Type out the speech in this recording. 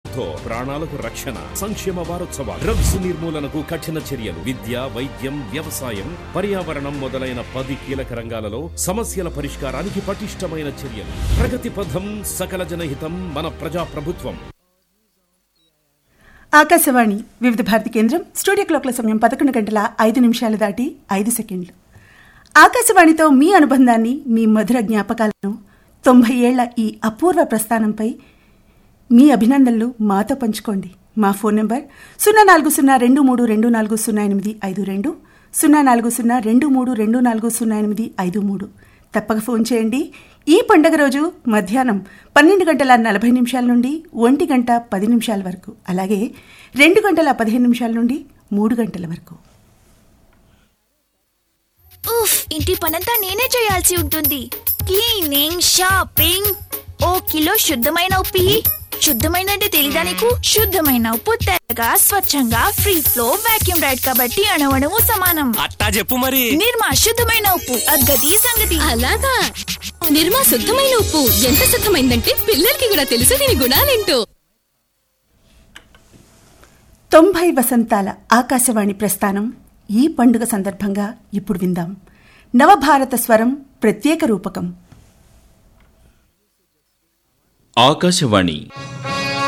తో ప్రాణాలకు రక్షణ సంక్షేమ వారోత్సవ డ్రగ్స్ నిర్మూలనకు కఠిన చర్యలు విద్య వైద్యం వ్యవసాయం పర్యావరణం మొదలైన పది కీలక రంగాలలో సమస్యల పరిష్కారానికి పటిష్టమైన చర్యలు ప్రగతి పథం సకల జనహితం మన ప్రజా ప్రభుత్వం ఆకాశవాణి వివిధ భారతి కేంద్రం స్టూడియో క్లాక్ల సమయం పదకొండు గంటల ఐదు నిమిషాలు దాటి ఐదు సెకండ్లు ఆకాశవాణితో మీ అనుబంధాన్ని మీ మధుర జ్ఞాపకాలను తొంభై ఏళ్ల ఈ అపూర్వ ప్రస్థానంపై మీ అభినందనలు మాతో పంచుకోండి మా ఫోన్ నెంబర్ సున్నా నాలుగు సున్నా రెండు మూడు రెండు నాలుగు సున్నా ఎనిమిది ఐదు రెండు సున్నా నాలుగు సున్నా రెండు మూడు రెండు నాలుగు సున్నా ఎనిమిది ఐదు మూడు తప్పక ఫోన్ చేయండి ఈ పండగ రోజు మధ్యాహ్నం పన్నెండు గంటల నలభై నిమిషాల నుండి ఒంటి గంట పది నిమిషాల వరకు అలాగే రెండు గంటల పదిహేను నిమిషాల నుండి మూడు గంటల వరకు ఉఫ్ ఇంటి పనంతా నేనే చేయాల్సి ఉంటుంది క్లీనింగ్ షాపింగ్ ఓ కిలో శుద్ధమైన ఉప్పి శుద్ధమైన అంటే తెలీదా నీకు శుద్ధమైన ఉప్పు తెల్లగా స్వచ్ఛంగా ఫ్రీ ఫ్లో వాక్యూమ్ రైడ్ కాబట్టి అణవణము సమానం అట్టా చెప్పు మరి నిర్మా శుద్ధమైన ఉప్పు అద్గతి సంగతి అలాగా నిర్మా శుద్ధమైన ఉప్పు ఎంత శుద్ధమైందంటే పిల్లలకి కూడా తెలుసు దీని గుణాలేంటో తొంభై వసంతాల ఆకాశవాణి ప్రస్థానం ఈ పండుగ సందర్భంగా ఇప్పుడు విందాం నవభారత స్వరం ప్రత్యేక రూపకం ఆకాశవాణి